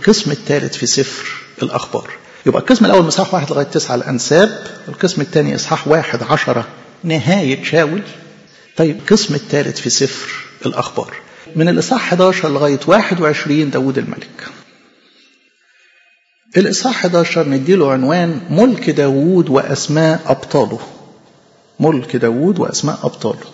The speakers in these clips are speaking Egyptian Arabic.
القسم الثالث في سفر الأخبار يبقى القسم الأول إصحاح واحد لغاية تسعة الأنساب القسم الثاني إصحاح واحد عشرة نهاية شاول طيب القسم الثالث في سفر الأخبار من الإصحاح 11 لغاية 21 داود الملك الإصحاح 11 نديله عنوان ملك داود وأسماء أبطاله ملك داود وأسماء أبطاله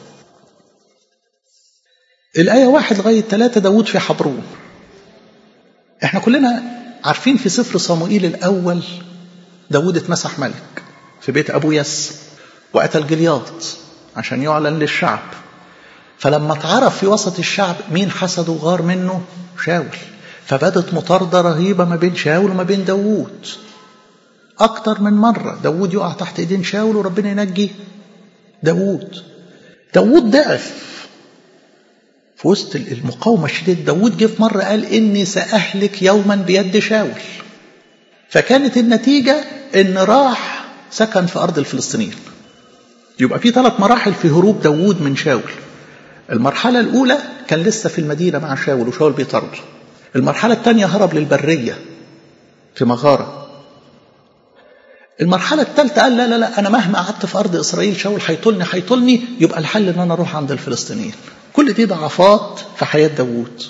الآية واحد لغاية ثلاثة داود في حبرون احنا كلنا عارفين في سفر صموئيل الأول داود اتمسح ملك في بيت أبو يس وقتل جلياط عشان يعلن للشعب فلما اتعرف في وسط الشعب مين حسده وغار منه شاول فبدت مطاردة رهيبة ما بين شاول وما بين داوود أكتر من مرة داوود يقع تحت إيدين شاول وربنا ينجي داوود داوود ضعف في وسط المقاومة الشديدة داوود جه في مرة قال إني سأهلك يوما بيد شاول فكانت النتيجة إن راح سكن في أرض الفلسطينيين يبقى في ثلاث مراحل في هروب داوود من شاول المرحلة الأولى كان لسه في المدينة مع شاول وشاول بيطرده المرحلة الثانية هرب للبرية في مغارة المرحلة الثالثة قال لا لا لا أنا مهما قعدت في أرض إسرائيل شاول هيطولني هيطولني يبقى الحل إن أنا أروح عند الفلسطينيين كل دي ضعفات في حياة داوود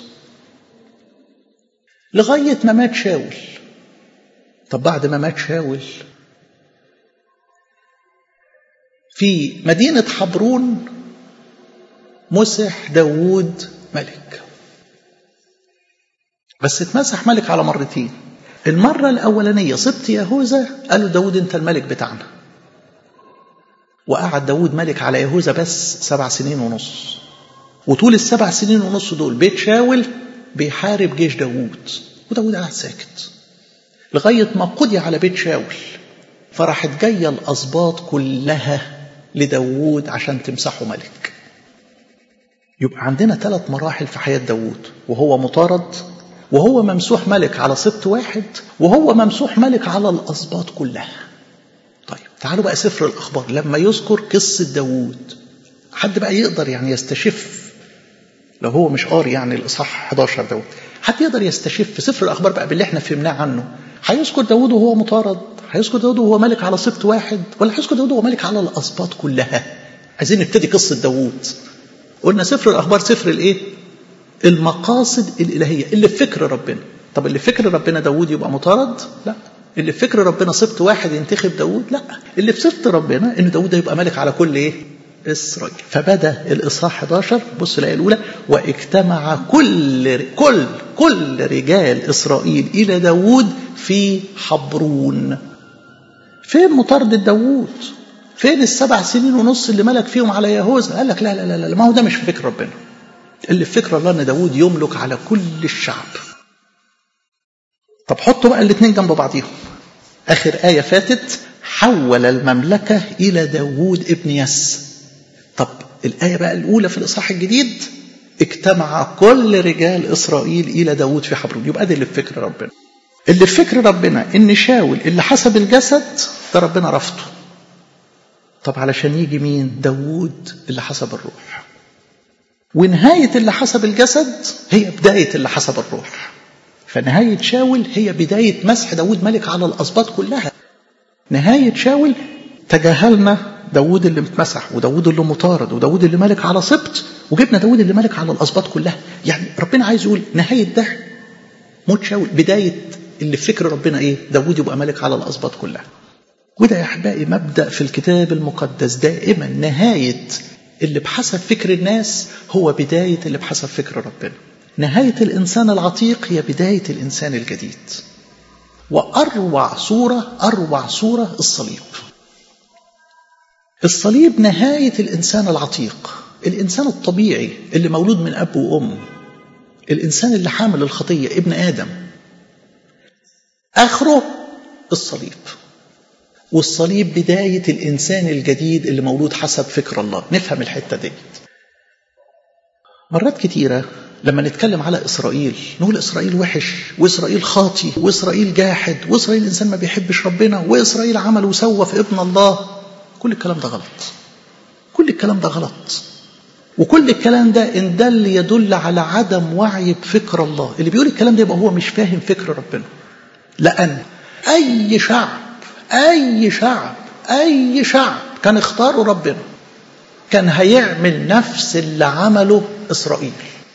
لغاية ما مات شاول طب بعد ما مات شاول في مدينة حبرون مسح داوود ملك بس اتمسح ملك على مرتين المرة الأولانية سبط يهوذا قالوا داود أنت الملك بتاعنا وقعد داود ملك على يهوذا بس سبع سنين ونص وطول السبع سنين ونص دول بيت شاول بيحارب جيش داود وداود قاعد ساكت لغاية ما قضي على بيت شاول فراحت جاية الأسباط كلها لداود عشان تمسحه ملك يبقى عندنا ثلاث مراحل في حياة داود وهو مطارد وهو ممسوح ملك على سبط واحد وهو ممسوح ملك على الأسباط كلها طيب تعالوا بقى سفر الأخبار لما يذكر قصة داود حد بقى يقدر يعني يستشف لو هو مش قاري يعني الإصحاح 11 داود حد يقدر يستشف في سفر الأخبار بقى باللي احنا فهمناه عنه هيذكر داود وهو مطارد هيذكر داود وهو ملك على سبط واحد ولا هيذكر داود وهو ملك على الأسباط كلها عايزين نبتدي قصة داود قلنا سفر الأخبار سفر الإيه المقاصد الإلهية اللي في فكر ربنا طب اللي في فكر ربنا داود يبقى مطارد لا اللي في فكر ربنا سبط واحد ينتخب داود لا اللي في سبط ربنا ان داود يبقى ملك على كل ايه اسرائيل فبدا الاصحاح 11 بص الايه الاولى واجتمع كل كل كل رجال اسرائيل الى داود في حبرون فين مطاردة داود فين السبع سنين ونص اللي ملك فيهم على يهوذا قال لك لا لا لا لا ما هو ده مش في فكر ربنا اللي في فكر الله ان داود يملك على كل الشعب طب حطوا بقى الاثنين جنب بعضيهم اخر آية فاتت حول المملكة إلى داود ابن يس طب الآية بقى الأولى في الإصحاح الجديد اجتمع كل رجال إسرائيل إلى داود في حبرون يبقى ده اللي في فكر ربنا اللي في فكر ربنا إن شاول اللي حسب الجسد ده ربنا رفضه طب علشان يجي مين داود اللي حسب الروح ونهاية اللي حسب الجسد هي بداية اللي حسب الروح فنهاية شاول هي بداية مسح داود ملك على الأسباط كلها نهاية شاول تجاهلنا داود اللي متمسح وداود اللي مطارد وداود اللي ملك على سبط وجبنا داود اللي ملك على الأسباط كلها يعني ربنا عايز يقول نهاية ده موت شاول بداية اللي في فكر ربنا ايه داود يبقى ملك على الأسباط كلها وده يا أحبائي مبدأ في الكتاب المقدس دائما نهاية اللي بحسب فكر الناس هو بداية اللي بحسب فكر ربنا نهاية الإنسان العتيق هي بداية الإنسان الجديد وأروع صورة أروع صورة الصليب الصليب نهاية الإنسان العتيق الإنسان الطبيعي اللي مولود من أب وأم الإنسان اللي حامل الخطية ابن آدم آخره الصليب والصليب بداية الإنسان الجديد اللي مولود حسب فكر الله نفهم الحتة دي مرات كتيرة لما نتكلم على إسرائيل نقول إسرائيل وحش وإسرائيل خاطي وإسرائيل جاحد وإسرائيل إنسان ما بيحبش ربنا وإسرائيل عمل وسوى في ابن الله كل الكلام ده غلط كل الكلام ده غلط وكل الكلام ده إن دل يدل على عدم وعي بفكر الله اللي بيقول الكلام ده يبقى هو مش فاهم فكر ربنا لأن أي شعب أي شعب أي شعب كان اختاره ربنا كان هيعمل نفس اللي عمله إسرائيل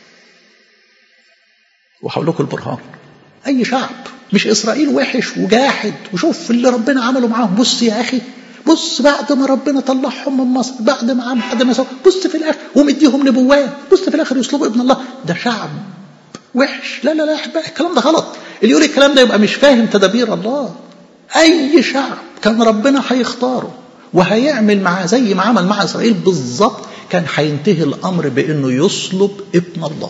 وهقول لكم البرهان أي شعب مش إسرائيل وحش وجاحد وشوف اللي ربنا عمله معاهم بص يا أخي بص بعد ما ربنا طلعهم من مصر بعد ما عم بعد ما سوى بص في الاخر ومديهم نبوات بص في الاخر يطلبوا ابن الله ده شعب وحش لا لا لا احبائي الكلام ده غلط اللي يقول الكلام ده يبقى مش فاهم تدابير الله اي شعب كان ربنا هيختاره وهيعمل معاه زي ما عمل مع اسرائيل بالظبط كان هينتهي الامر بانه يصلب ابن الله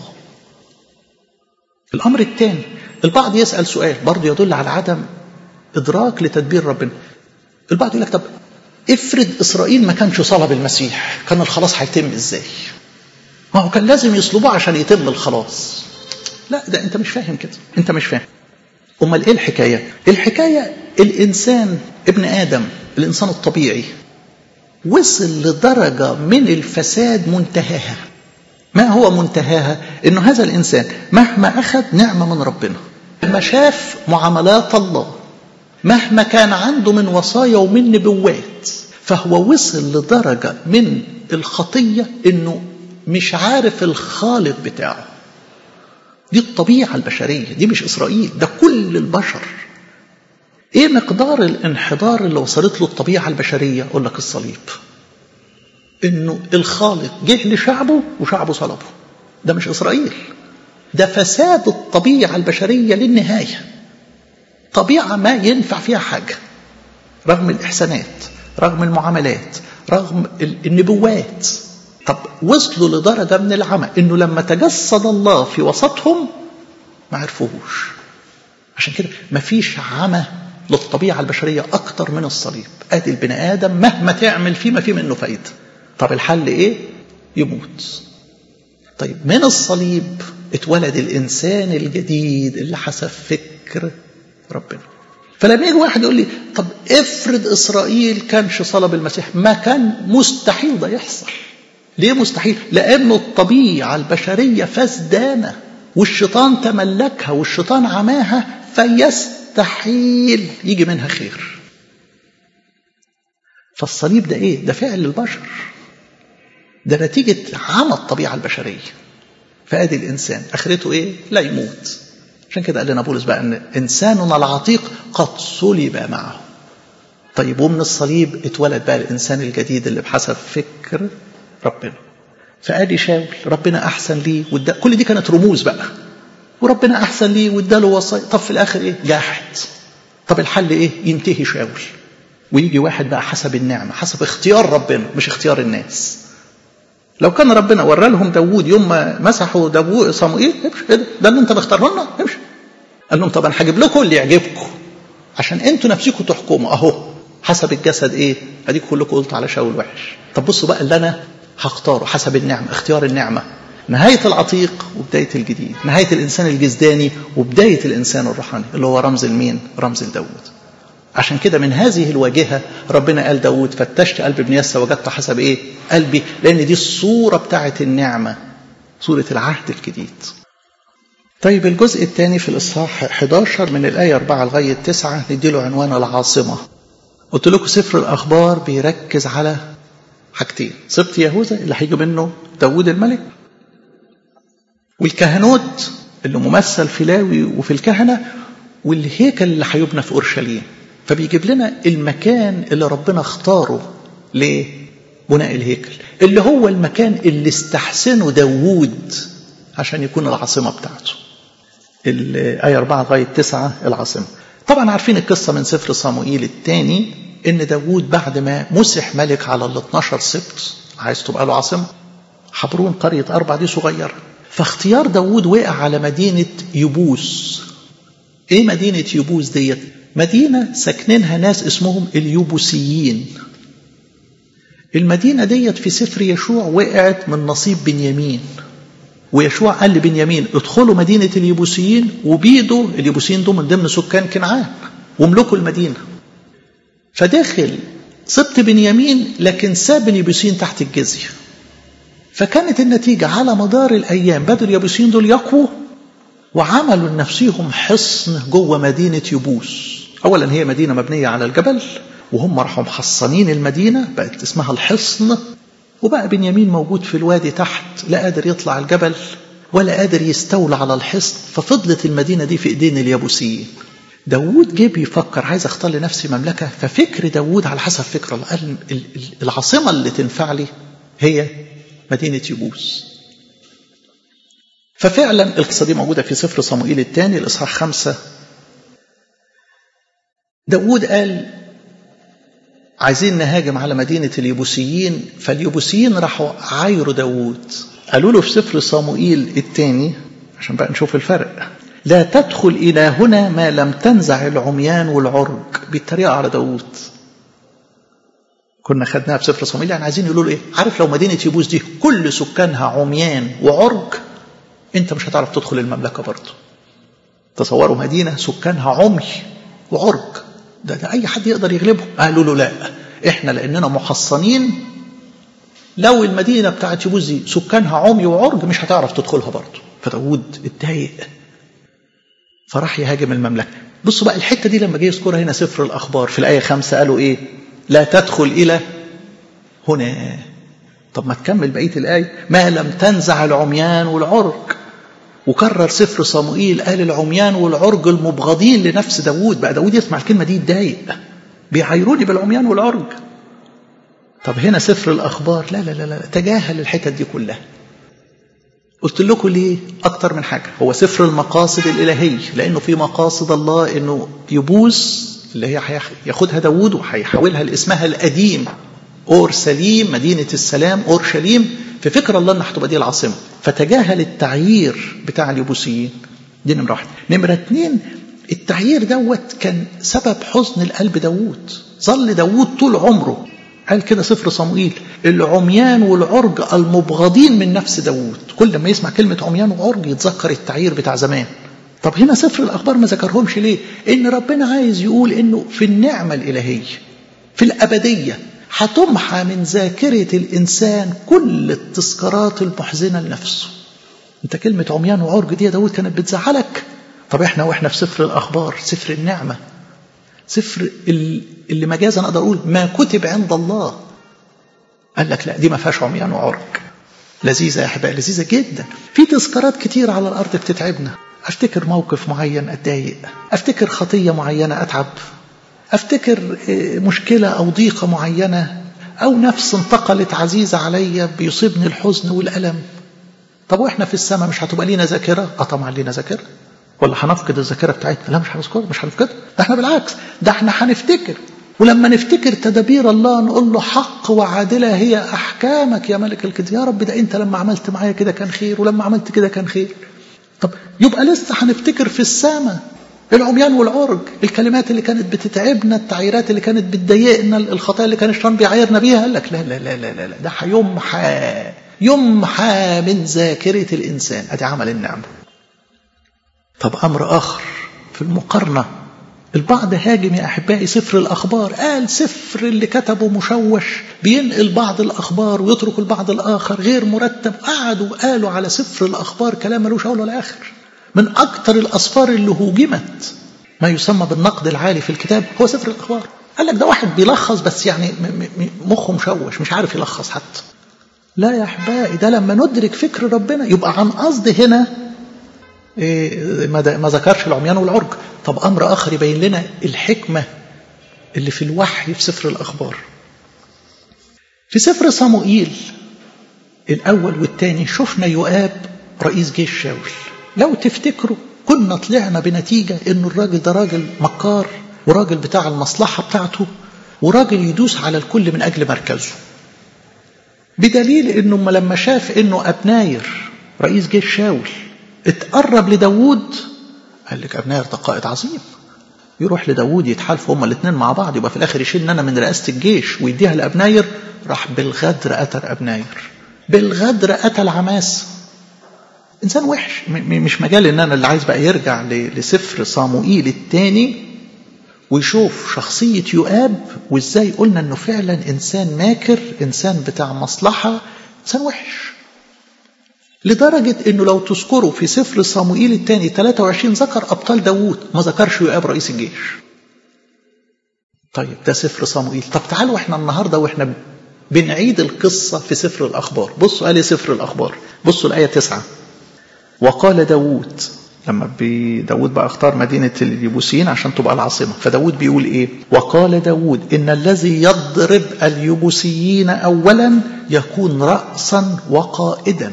الامر الثاني البعض يسال سؤال برضه يدل على عدم ادراك لتدبير ربنا البعض يقول لك طب افرض اسرائيل ما كانش صلب المسيح كان الخلاص هيتم ازاي ما هو كان لازم يصلبوه عشان يتم الخلاص لا ده انت مش فاهم كده انت مش فاهم امال ايه الحكايه الحكايه الانسان ابن ادم الانسان الطبيعي وصل لدرجه من الفساد منتهاها ما هو منتهاها انه هذا الانسان مهما اخذ نعمه من ربنا ما شاف معاملات الله مهما كان عنده من وصايا ومن نبوات فهو وصل لدرجة من الخطية انه مش عارف الخالق بتاعه دي الطبيعة البشرية دي مش إسرائيل ده كل البشر ايه مقدار الانحدار اللي وصلت له الطبيعة البشرية اقول لك الصليب انه الخالق جه لشعبه وشعبه صلبه ده مش إسرائيل ده فساد الطبيعة البشرية للنهاية طبيعة ما ينفع فيها حاجة رغم الإحسانات رغم المعاملات رغم النبوات طب وصلوا لدرجة من العمى إنه لما تجسد الله في وسطهم ما عرفوهوش عشان كده مفيش عمى للطبيعة البشرية أكتر من الصليب أدي البني آدم مهما تعمل فيه ما فيه منه فايدة طب الحل إيه؟ يموت طيب من الصليب اتولد الإنسان الجديد اللي حسب فكر ربنا فلما يجي واحد يقول لي طب افرض اسرائيل كانش صلب المسيح ما كان مستحيل ده يحصل ليه مستحيل لانه الطبيعه البشريه فسدانه والشيطان تملكها والشيطان عماها فيستحيل يجي منها خير فالصليب ده ايه ده فعل البشر ده نتيجه عمى الطبيعه البشريه فادي الانسان اخرته ايه لا يموت عشان كده قال لنا بولس بقى ان انساننا العتيق قد صلب معه طيب ومن الصليب اتولد بقى الانسان الجديد اللي بحسب فكر ربنا فادي شاول ربنا احسن ليه ودا كل دي كانت رموز بقى وربنا احسن ليه واداله وصايا طب في الاخر ايه جاحد طب الحل ايه ينتهي شاول ويجي واحد بقى حسب النعمه حسب اختيار ربنا مش اختيار الناس لو كان ربنا ورى لهم داوود يوم ما مسحوا داوود صموئيل امشي كده ده اللي انت مختاره لنا امشي قال لهم طب انا هجيب لكم اللي يعجبكم عشان انتوا نفسكم تحكموا اهو حسب الجسد ايه اديك كلكم قلت على شاول وحش طب بصوا بقى اللي انا هختاره حسب النعمه اختيار النعمه نهاية العتيق وبداية الجديد نهاية الإنسان الجسداني وبداية الإنسان الروحاني اللي هو رمز المين رمز لداود عشان كده من هذه الواجهة ربنا قال داود فتشت قلب ابن يسى وجدت حسب ايه قلبي لان دي الصورة بتاعة النعمة صورة العهد الجديد طيب الجزء الثاني في الإصحاح 11 من الآية 4 لغاية 9 نديله عنوان العاصمة قلت لكم سفر الأخبار بيركز على حاجتين سبط يهوذا اللي هيجي منه داود الملك والكهنوت اللي ممثل في لاوي وفي الكهنة والهيكل اللي هيبنى في أورشليم فبيجيب لنا المكان اللي ربنا اختاره لبناء الهيكل اللي هو المكان اللي استحسنه داوود عشان يكون العاصمة بتاعته الآية 4 لغاية 9 العاصمة طبعا عارفين القصة من سفر صموئيل الثاني إن داوود بعد ما مسح ملك على ال 12 سبط عايز تبقى له عاصمة حبرون قرية أربع دي صغيرة فاختيار داوود وقع على مدينة يبوس ايه مدينة يبوس ديت مدينة ساكنينها ناس اسمهم اليبوسيين المدينة ديت في سفر يشوع وقعت من نصيب بنيامين ويشوع قال لبنيامين ادخلوا مدينة اليبوسيين وبيدوا اليبوسيين دول من ضمن سكان كنعان واملكوا المدينة فداخل سبط بنيامين لكن ساب اليبوسيين تحت الجزية فكانت النتيجة على مدار الأيام بدوا اليابوسيين دول يقووا وعملوا لنفسهم حصن جوه مدينة يبوس أولا هي مدينة مبنية على الجبل وهم راحوا محصنين المدينة بقت اسمها الحصن وبقى بنيامين موجود في الوادي تحت لا قادر يطلع الجبل ولا قادر يستولى على الحصن ففضلت المدينة دي في ايدين اليابوسيين داوود جه بيفكر عايز اختار لنفسي مملكة ففكر داوود على حسب فكر الله قال العاصمة اللي تنفع لي هي مدينة يبوس ففعلا القصة دي موجودة في سفر صموئيل الثاني الإصحاح خمسة داود قال عايزين نهاجم على مدينة اليبوسيين فاليبوسيين راحوا عايروا داود قالوا له في سفر صموئيل الثاني عشان بقى نشوف الفرق لا تدخل إلى هنا ما لم تنزع العميان والعرج بيتريقوا على داود كنا خدناها في سفر صموئيل يعني عايزين يقولوا له ايه عارف لو مدينة يبوس دي كل سكانها عميان وعرج انت مش هتعرف تدخل المملكة برضه تصوروا مدينة سكانها عمي وعرج ده, ده أي حد يقدر يغلبه قالوا له لا إحنا لأننا محصنين لو المدينة بتاعت يبوز دي سكانها عمي وعرج مش هتعرف تدخلها برضه فداود اتضايق فراح يهاجم المملكة بصوا بقى الحتة دي لما جه يذكرها هنا سفر الأخبار في الآية خمسة قالوا إيه لا تدخل إلى هنا طب ما تكمل بقية الآية ما لم تنزع العميان والعرج وكرر سفر صموئيل قال العميان والعرج المبغضين لنفس داوود بقى داوود يسمع الكلمة دي يتضايق بيعايروني بالعميان والعرج طب هنا سفر الأخبار لا لا لا لا تجاهل الحتت دي كلها قلت لكم ليه أكتر من حاجة هو سفر المقاصد الإلهية لأنه في مقاصد الله أنه يبوس اللي هي ياخدها داوود وهيحولها لاسمها القديم أورسليم مدينة السلام أورشليم في فكر الله أنها هتبقى دي العاصمة فتجاهل التعيير بتاع اليبوسيين دي نمرة واحد نمرة اتنين التعيير دوت كان سبب حزن القلب داوود ظل داوود طول عمره قال كده سفر صموئيل العميان والعرج المبغضين من نفس داوود كل ما يسمع كلمة عميان وعرج يتذكر التعيير بتاع زمان طب هنا سفر الأخبار ما ذكرهمش ليه إن ربنا عايز يقول إنه في النعمة الإلهية في الأبدية هتمحى من ذاكرة الإنسان كل التذكارات المحزنة لنفسه أنت كلمة عميان وعرج دي يا داود كانت بتزعلك طب إحنا وإحنا في سفر الأخبار سفر النعمة سفر اللي مجازا أقدر أقول ما كتب عند الله قال لك لا دي ما فيهاش عميان وعرج لذيذة يا أحبائي لذيذة جدا في تذكارات كتير على الأرض بتتعبنا أفتكر موقف معين أتضايق أفتكر خطية معينة أتعب أفتكر مشكلة أو ضيقة معينة أو نفس انتقلت عزيزة عليا بيصيبني الحزن والألم طب وإحنا في السماء مش هتبقى لينا ذاكرة؟ أه طبعا لينا ذاكرة ولا هنفقد الذاكرة بتاعتنا؟ لا مش هنذكر مش هنفقدها ده احنا بالعكس ده احنا هنفتكر ولما نفتكر تدابير الله نقول له حق وعادلة هي أحكامك يا ملك الكتاب يا رب ده أنت لما عملت معايا كده كان خير ولما عملت كده كان خير طب يبقى لسه هنفتكر في السماء العميان والعرج الكلمات اللي كانت بتتعبنا التعييرات اللي كانت بتضايقنا الخطايا اللي كان الشيطان بيعايرنا بيها قال لك لا لا لا لا لا, لا ده هيمحى يمحى من ذاكرة الإنسان أدي عمل النعمة طب أمر آخر في المقارنة البعض هاجم يا أحبائي سفر الأخبار قال سفر اللي كتبه مشوش بينقل بعض الأخبار ويترك البعض الآخر غير مرتب قعدوا قالوا على سفر الأخبار كلام ملوش أول ولا آخر من أكثر الأسفار اللي هوجمت ما يسمى بالنقد العالي في الكتاب هو سفر الأخبار قال لك ده واحد بيلخص بس يعني مخه مشوش مش عارف يلخص حتى لا يا أحبائي ده لما ندرك فكر ربنا يبقى عن قصد هنا إيه ما ذكرش العميان والعرج طب أمر آخر يبين لنا الحكمة اللي في الوحي في سفر الأخبار في سفر صموئيل الأول والثاني شفنا يؤاب رئيس جيش شاول لو تفتكروا كنا طلعنا بنتيجة إن الراجل ده راجل مكار وراجل بتاع المصلحة بتاعته وراجل يدوس على الكل من أجل مركزه بدليل إنه لما شاف إنه أبناير رئيس جيش شاول اتقرب لداوود قال لك أبناير ده قائد عظيم يروح لداوود يتحالفوا هما الاثنين مع بعض يبقى في الآخر يشيلني أنا من رئاسة الجيش ويديها لأبناير راح بالغدر قتل أبناير بالغدر قتل عماس إنسان وحش مش مجال إن أنا اللي عايز بقى يرجع لسفر صاموئيل الثاني ويشوف شخصية يؤاب وإزاي قلنا إنه فعلا إنسان ماكر إنسان بتاع مصلحة إنسان وحش لدرجة انه لو تذكروا في سفر صموئيل الثاني 23 ذكر ابطال داوود ما ذكرش يؤاب رئيس الجيش طيب ده سفر صموئيل طب تعالوا احنا النهاردة واحنا بنعيد القصة في سفر الأخبار بصوا قال سفر الأخبار بصوا الآية تسعة وقال داوود لما داود بقى اختار مدينة اليبوسيين عشان تبقى العاصمة فداود بيقول ايه وقال داود ان الذي يضرب اليبوسيين اولا يكون رأسا وقائدا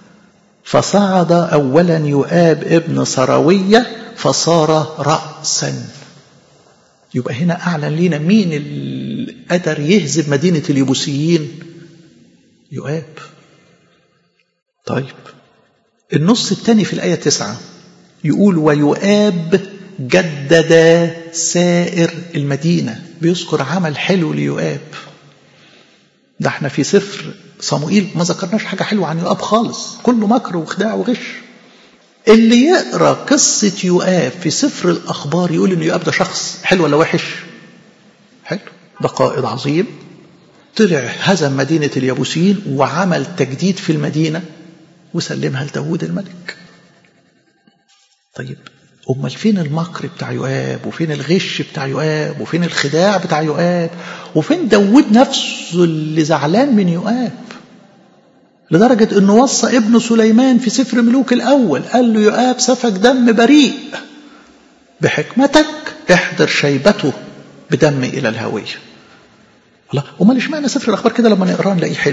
فصعد اولا يؤاب ابن سراوية فصار رأسا يبقى هنا اعلن لنا مين اللي قدر يهزم مدينة اليبوسيين يؤاب طيب النص الثاني في الآية تسعة يقول ويؤاب جدد سائر المدينة بيذكر عمل حلو ليؤاب ده احنا في سفر صموئيل ما ذكرناش حاجة حلوة عن يؤاب خالص كله مكر وخداع وغش اللي يقرا قصة يؤاب في سفر الأخبار يقول إن يؤاب ده شخص حلو ولا وحش؟ حلو ده قائد عظيم طلع هزم مدينة اليابوسيين وعمل تجديد في المدينة وسلمها لداود الملك طيب امال فين المكر بتاع يؤاب وفين الغش بتاع يؤاب وفين الخداع بتاع يؤاب وفين داود نفسه اللي زعلان من يؤاب لدرجة انه وصى ابن سليمان في سفر ملوك الاول قال له يؤاب سفك دم بريء بحكمتك احضر شيبته بدم الى الهوية الله امال اشمعنى سفر الاخبار كده لما نقراه نلاقيه حلو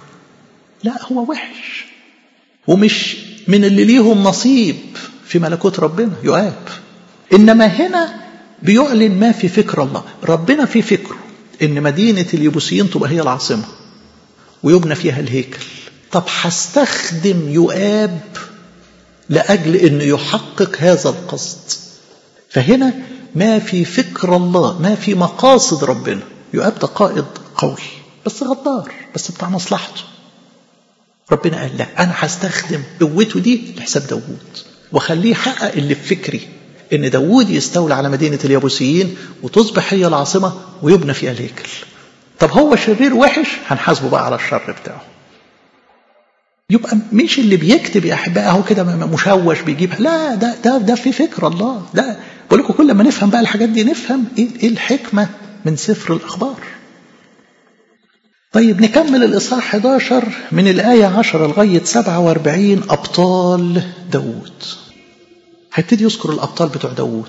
لا هو وحش ومش من اللي ليهم نصيب في ملكوت ربنا يؤاب إنما هنا بيعلن ما في فكر الله ربنا في فكره إن مدينة اليبوسيين تبقى هي العاصمة ويبنى فيها الهيكل طب هستخدم يؤاب لأجل أنه يحقق هذا القصد فهنا ما في فكر الله ما في مقاصد ربنا يؤاب ده قائد قوي بس غدار بس بتاع مصلحته ربنا قال لا أنا هستخدم قوته دي لحساب داوود وخليه يحقق اللي في فكري ان داوود يستولى على مدينة اليابوسيين وتصبح هي العاصمة ويبنى فيها الهيكل طب هو شرير وحش هنحاسبه بقى على الشر بتاعه يبقى مش اللي بيكتب يا احبائي اهو كده مشوش بيجيبها لا ده ده ده في فكر الله ده بقول لكم كل ما نفهم بقى الحاجات دي نفهم ايه ايه الحكمه من سفر الاخبار طيب نكمل الإصحاح 11 من الآية 10 لغاية 47 أبطال داوود هيبتدي يذكر الأبطال بتوع داوود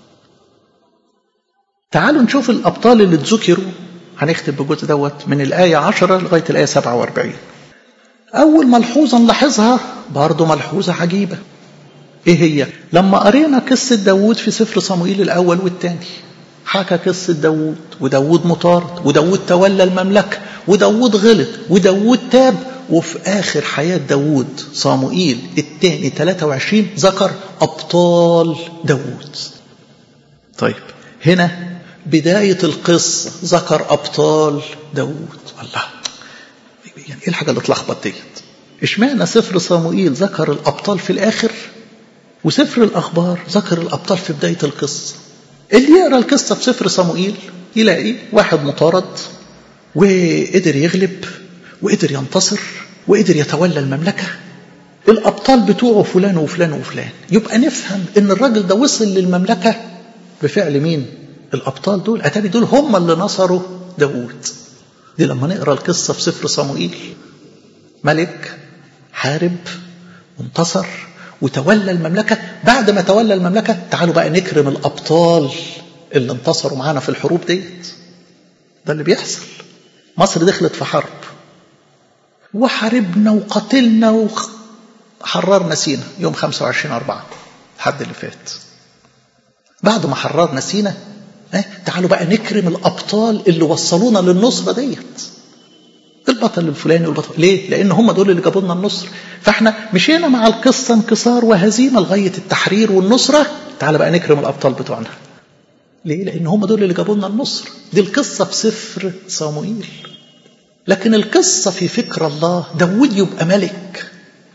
تعالوا نشوف الأبطال اللي اتذكروا هنختم بالجزء دوت من الآية 10 لغاية الآية 47 أول ملحوظة نلاحظها برضه ملحوظة عجيبة إيه هي؟ لما قرينا قصة داوود في سفر صموئيل الأول والثاني حكى قصة داوود وداوود مطارد وداوود تولى المملكة وداوود غلط وداوود تاب وفي آخر حياة داوود صاموئيل الثاني 23 ذكر أبطال داوود طيب هنا بداية القصة ذكر أبطال داوود الله يعني إيه الحاجة اللي اتلخبط ديت اشمعنى سفر صاموئيل ذكر الأبطال في الآخر وسفر الأخبار ذكر الأبطال في بداية القصة اللي يقرأ القصة في سفر صاموئيل يلاقي واحد مطارد وقدر يغلب وقدر ينتصر وقدر يتولى المملكة الأبطال بتوعه فلان وفلان وفلان يبقى نفهم إن الراجل ده وصل للمملكة بفعل مين؟ الأبطال دول أتاري دول هم اللي نصروا داوود دي لما نقرأ القصة في سفر صموئيل ملك حارب وانتصر وتولى المملكة بعد ما تولى المملكة تعالوا بقى نكرم الأبطال اللي انتصروا معانا في الحروب ديت ده اللي بيحصل مصر دخلت في حرب وحاربنا وقتلنا وحررنا سينا يوم 25 أربعة الحد اللي فات بعد ما حررنا سينا اه تعالوا بقى نكرم الأبطال اللي وصلونا للنصرة ديت البطل الفلاني والبطل ليه؟ لأن هم دول اللي جابوا لنا النصر فاحنا مشينا مع القصة انكسار وهزيمة لغاية التحرير والنصرة تعال بقى نكرم الأبطال بتوعنا ليه؟ لأن هم دول اللي جابوا لنا النصر دي القصة في سفر صموئيل لكن القصة في فكر الله داود يبقى ملك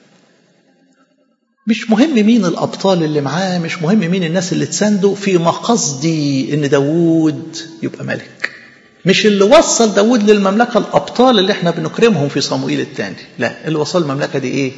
مش مهم مين الأبطال اللي معاه مش مهم مين الناس اللي تسانده في مقصدي إن داود يبقى ملك مش اللي وصل داود للمملكة الأبطال اللي احنا بنكرمهم في صموئيل الثاني لا اللي وصل المملكة دي ايه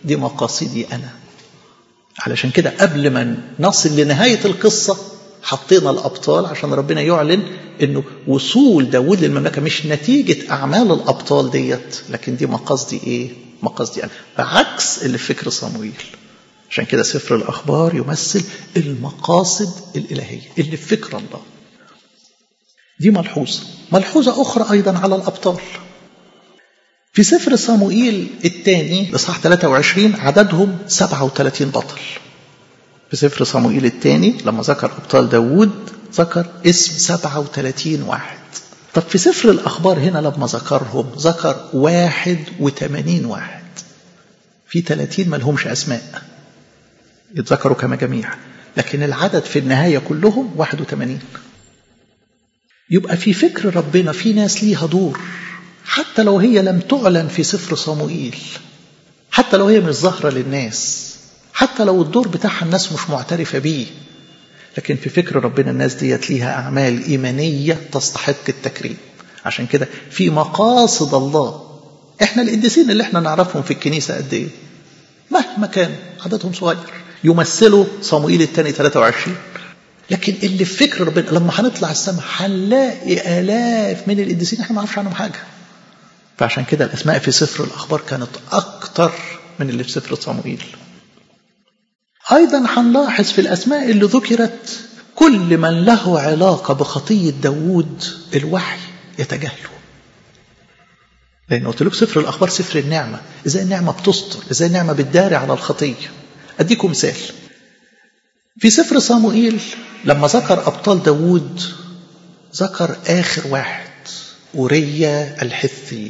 دي مقاصدي أنا علشان كده قبل ما نصل لنهاية القصة حطينا الأبطال عشان ربنا يعلن أنه وصول داود للمملكة مش نتيجة أعمال الأبطال ديت لكن دي مقاصدي إيه؟ مقاصدي أنا بعكس اللي في فكر صمويل عشان كده سفر الأخبار يمثل المقاصد الإلهية اللي في فكر الله دي ملحوظة ملحوظة أخرى أيضا على الأبطال في سفر صموئيل الثاني لصح 23 عددهم 37 بطل في سفر صموئيل الثاني لما ذكر أبطال داوود ذكر اسم 37 واحد طب في سفر الأخبار هنا لما ذكرهم ذكر 81 واحد في 30 ما لهمش أسماء يتذكروا كمجاميع لكن العدد في النهاية كلهم 81 يبقى في فكر ربنا في ناس ليها دور حتى لو هي لم تعلن في سفر صموئيل حتى لو هي مش ظاهرة للناس حتى لو الدور بتاعها الناس مش معترفة بيه لكن في فكر ربنا الناس ديت ليها أعمال إيمانية تستحق التكريم عشان كده في مقاصد الله احنا القديسين اللي احنا نعرفهم في الكنيسة قد ايه مهما كان عددهم صغير يمثلوا صموئيل الثاني 23 لكن اللي في فكر ربنا لما هنطلع السماء هنلاقي آلاف من القديسين احنا ما نعرفش عنهم حاجة فعشان كده الأسماء في سفر الأخبار كانت أكتر من اللي في سفر صموئيل أيضا هنلاحظ في الأسماء اللي ذكرت كل من له علاقة بخطية داوود الوحي يتجاهله لأن قلت لكم سفر الأخبار سفر النعمة إزاي النعمة بتستر إزاي النعمة بتداري على الخطية أديكم مثال في سفر صموئيل لما ذكر أبطال داوود ذكر آخر واحد أوريا الحثي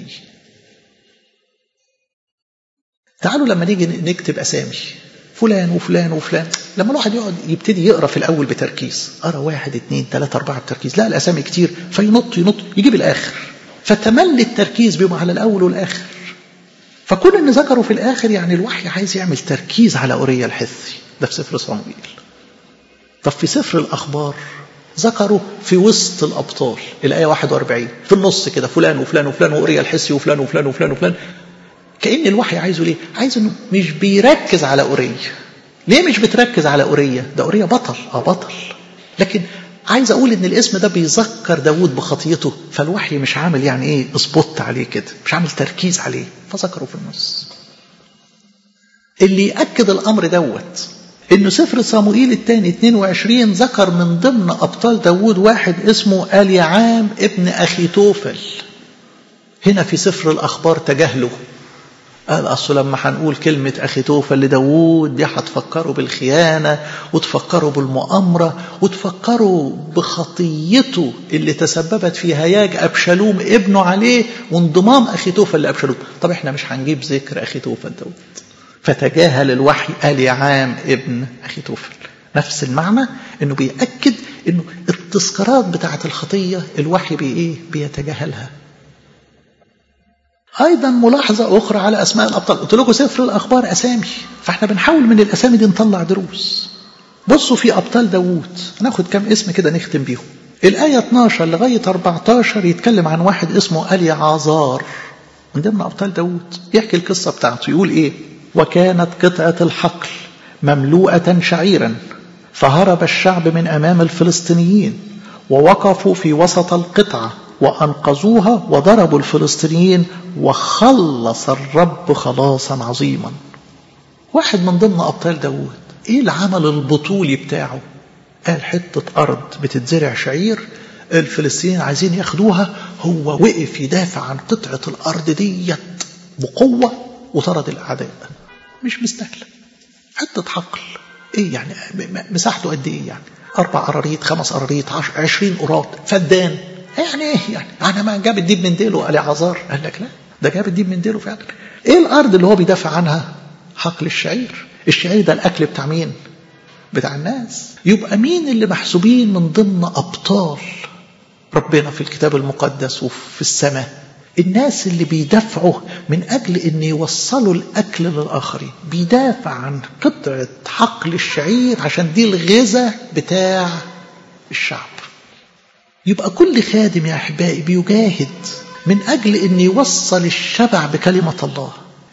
تعالوا لما نيجي نكتب أسامي فلان وفلان وفلان لما الواحد يقعد يبتدي يقرا في الاول بتركيز قرا واحد اثنين ثلاثة أربعة بتركيز لا الأسامي كتير فينط ينط يجيب الآخر فتملي التركيز بيبقى على الأول والآخر فكل اللي ذكروا في الآخر يعني الوحي عايز يعمل تركيز على أوريا الحثي ده في سفر صموئيل طب في سفر الأخبار ذكروا في وسط الأبطال الآية 41 في النص كده فلان وفلان وفلان وأوريا الحسي وفلان وفلان وفلان وفلان كأن الوحي عايزه ليه؟ عايز انه مش بيركز على أوريا. ليه مش بتركز على أوريا؟ ده أوريا بطل، اه بطل. لكن عايز أقول إن الاسم ده بيذكر داوود بخطيته، فالوحي مش عامل يعني إيه سبوت عليه كده، مش عامل تركيز عليه، فذكره في النص. اللي يأكد الأمر دوت إنه سفر صموئيل الثاني 22 ذكر من ضمن أبطال داوود واحد اسمه اليعام ابن أخي توفل. هنا في سفر الأخبار تجاهله قال أصل لما هنقول كلمة أخي توفل لداوود دي هتفكروا بالخيانة وتفكروا بالمؤامرة وتفكروا بخطيته اللي تسببت في هياج أبشالوم ابنه عليه وانضمام أخي توفل لأبشالوم طب احنا مش هنجيب ذكر أخي توفل داوود فتجاهل الوحي اليعام ابن أخي توفل نفس المعنى انه بيأكد انه التذكارات بتاعة الخطية الوحي بي ايه بيتجاهلها أيضا ملاحظة أخرى على أسماء الأبطال قلت لكم سفر الأخبار أسامي فإحنا بنحاول من الأسامي دي نطلع دروس بصوا في أبطال داوود ناخد كم اسم كده نختم بيهم الآية 12 لغاية 14 يتكلم عن واحد اسمه ألي عازار من ضمن أبطال داوود يحكي القصة بتاعته يقول إيه وكانت قطعة الحقل مملوءة شعيرا فهرب الشعب من أمام الفلسطينيين ووقفوا في وسط القطعة وأنقذوها وضربوا الفلسطينيين وخلص الرب خلاصا عظيما واحد من ضمن أبطال داود إيه العمل البطولي بتاعه قال حتة أرض بتتزرع شعير الفلسطينيين عايزين ياخدوها هو وقف يدافع عن قطعة الأرض ديت بقوة وطرد الأعداء مش مستاهلة حتة حقل إيه يعني مساحته قد إيه يعني أربع قراريط خمس قراريط عشرين قراط فدان يعني ايه يعني انا ما جاب الديب من ديله قال عذار قال لك لا ده جاب الديب من ديله فعلا ايه الارض اللي هو بيدافع عنها حقل الشعير الشعير ده الاكل بتاع مين بتاع الناس يبقى مين اللي محسوبين من ضمن ابطال ربنا في الكتاب المقدس وفي السماء الناس اللي بيدافعوا من اجل ان يوصلوا الاكل للاخرين بيدافع عن قطعه حقل الشعير عشان دي الغذاء بتاع الشعب يبقى كل خادم يا احبائي بيجاهد من اجل ان يوصل الشبع بكلمه الله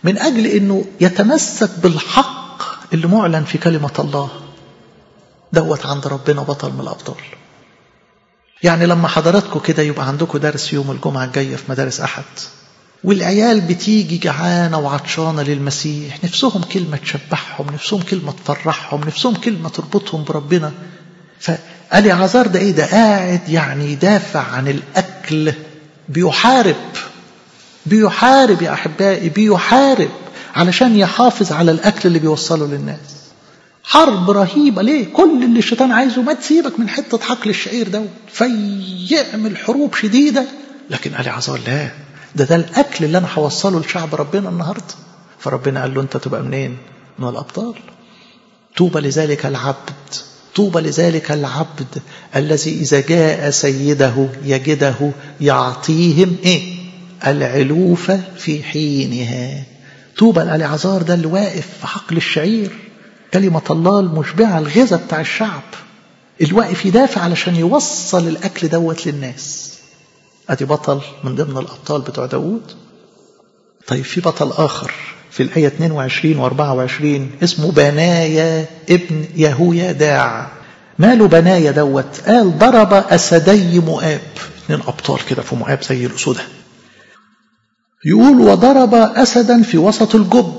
من أجل أنه يتمسك بالحق اللي معلن في كلمة الله دوت عند ربنا بطل من الأبطال يعني لما حضراتكم كده يبقى عندكم درس يوم الجمعة الجاية في مدارس أحد والعيال بتيجي جعانة وعطشانة للمسيح نفسهم كلمة تشبعهم نفسهم كلمة تفرحهم نفسهم كلمة تربطهم بربنا فقال عزار ده ايه ده قاعد يعني يدافع عن الأكل بيحارب بيحارب يا أحبائي بيحارب علشان يحافظ على الأكل اللي بيوصله للناس حرب رهيبة ليه كل اللي الشيطان عايزه ما تسيبك من حتة حقل الشعير ده فيعمل حروب شديدة لكن قال عزار لا ده ده الأكل اللي أنا هوصله لشعب ربنا النهاردة فربنا قال له أنت تبقى منين من الأبطال طوبى لذلك العبد طوبى لذلك العبد الذي إذا جاء سيده يجده يعطيهم إيه العلوفة في حينها طوبى العزار ده اللي واقف في حقل الشعير كلمة الله المشبعة الغذاء بتاع الشعب الواقف يدافع علشان يوصل الأكل دوت للناس أدي بطل من ضمن الأبطال بتوع داود طيب في بطل آخر في الآية 22 و 24 اسمه بنايا ابن يهويا داع ماله بنايا دوت قال ضرب أسدي مؤاب اثنين أبطال كده في مؤاب زي الأسودة يقول وضرب أسدا في وسط الجب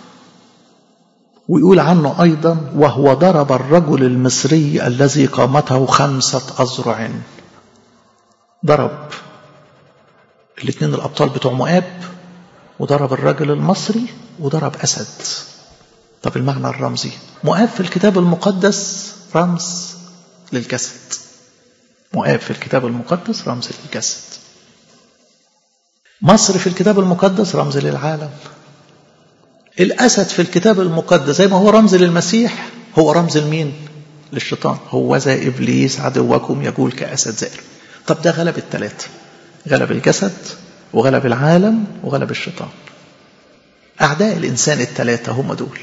ويقول عنه أيضا وهو ضرب الرجل المصري الذي قامته خمسة أذرع ضرب الاثنين الأبطال بتوع مؤاب وضرب الرجل المصري وضرب أسد طب المعنى الرمزي مؤاب في الكتاب المقدس رمز للجسد مؤاب في الكتاب المقدس رمز للجسد مصر في الكتاب المقدس رمز للعالم الأسد في الكتاب المقدس زي ما هو رمز للمسيح هو رمز لمين للشيطان هو ذا إبليس عدوكم يقول كأسد زائر طب ده غلب الثلاثة غلب الجسد وغلب العالم وغلب الشيطان أعداء الإنسان الثلاثة هم دول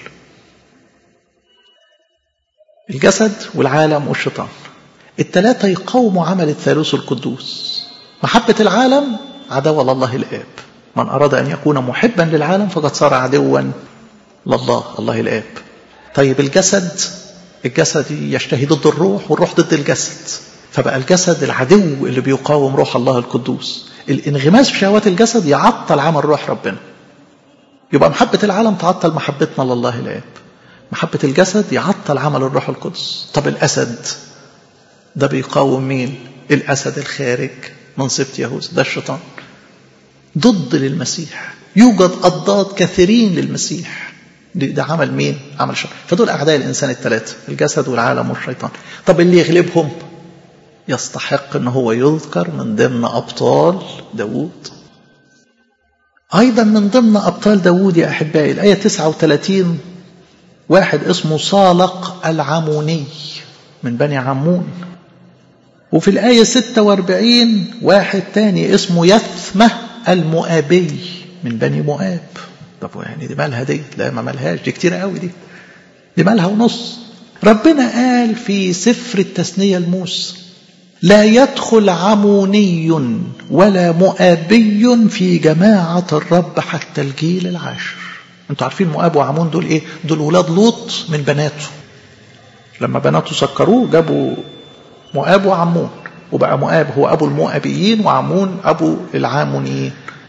الجسد والعالم والشيطان الثلاثة يقاوموا عمل الثالوث القدوس محبة العالم عداوة لله الآب من أراد أن يكون محبا للعالم فقد صار عدوا لله الله الآب طيب الجسد الجسد يشتهي ضد الروح والروح ضد الجسد فبقى الجسد العدو اللي بيقاوم روح الله القدوس الانغماس في شهوات الجسد يعطل عمل روح ربنا يبقى محبة العالم تعطل محبتنا لله الآب محبة الجسد يعطل عمل الروح القدس طب الأسد ده بيقاوم مين الأسد الخارج من سبط يهوذا ده الشيطان ضد للمسيح يوجد أضداد كثيرين للمسيح ده عمل مين عمل الشيطان فدول أعداء الإنسان الثلاثة الجسد والعالم والشيطان طب اللي يغلبهم يستحق ان هو يذكر من ضمن ابطال داوود ايضا من ضمن ابطال داوود يا احبائي الايه 39 واحد اسمه صالق العموني من بني عمون وفي الآية 46 واحد تاني اسمه يثمة المؤابي من بني مؤاب طب يعني دي مالها دي لا ما مالهاش دي كتير قوي دي دي مالها ونص ربنا قال في سفر التثنية الموسى لا يدخل عموني ولا مؤابي في جماعة الرب حتى الجيل العاشر انتوا عارفين مؤاب وعمون دول ايه دول ولاد لوط من بناته لما بناته سكروه جابوا مؤاب وعمون وبقى مؤاب هو ابو المؤابيين وعمون ابو العامونيين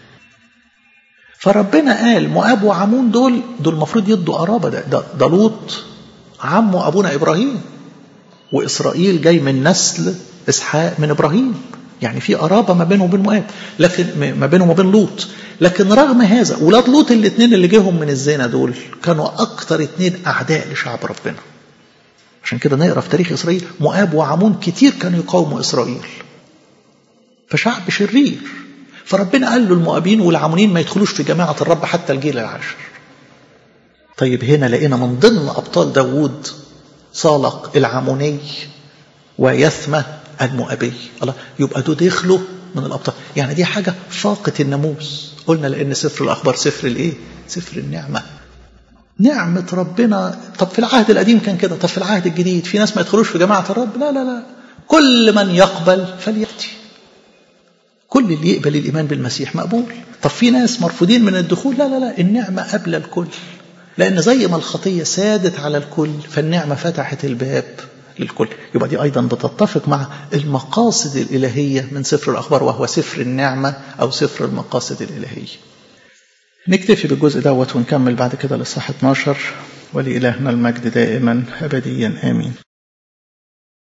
فربنا قال مؤاب وعمون دول دول المفروض يدوا قرابه ده ده, ده لوط عمه ابونا ابراهيم واسرائيل جاي من نسل اسحاق من ابراهيم يعني في قرابه ما بينه وبين مؤاب لكن ما بينه وبين لوط لكن رغم هذا ولاد لوط الاثنين اللي جيهم من الزنا دول كانوا اكتر اثنين اعداء لشعب ربنا عشان كده نقرا في تاريخ اسرائيل مؤاب وعمون كتير كانوا يقاوموا اسرائيل فشعب شرير فربنا قال له المؤابين والعمونين ما يدخلوش في جماعه الرب حتى الجيل العاشر طيب هنا لقينا من ضمن ابطال داوود صالق العموني ويثمة المؤبي الله يبقى دول دخلوا من الابطال يعني دي حاجه فاقه الناموس قلنا لان سفر الاخبار سفر الايه سفر النعمه نعمة ربنا طب في العهد القديم كان كده طب في العهد الجديد في ناس ما يدخلوش في جماعة الرب لا لا لا كل من يقبل فليأتي كل كل اللي يقبل الإيمان بالمسيح مقبول طب في ناس مرفوضين من الدخول لا لا لا النعمة قبل الكل لأن زي ما الخطية سادت على الكل فالنعمة فتحت الباب للكل يبقى دي أيضا بتتفق مع المقاصد الإلهية من سفر الأخبار وهو سفر النعمة أو سفر المقاصد الإلهية نكتفي بالجزء دوت ونكمل بعد كده لصحة 12 ولإلهنا المجد دائما أبديا آمين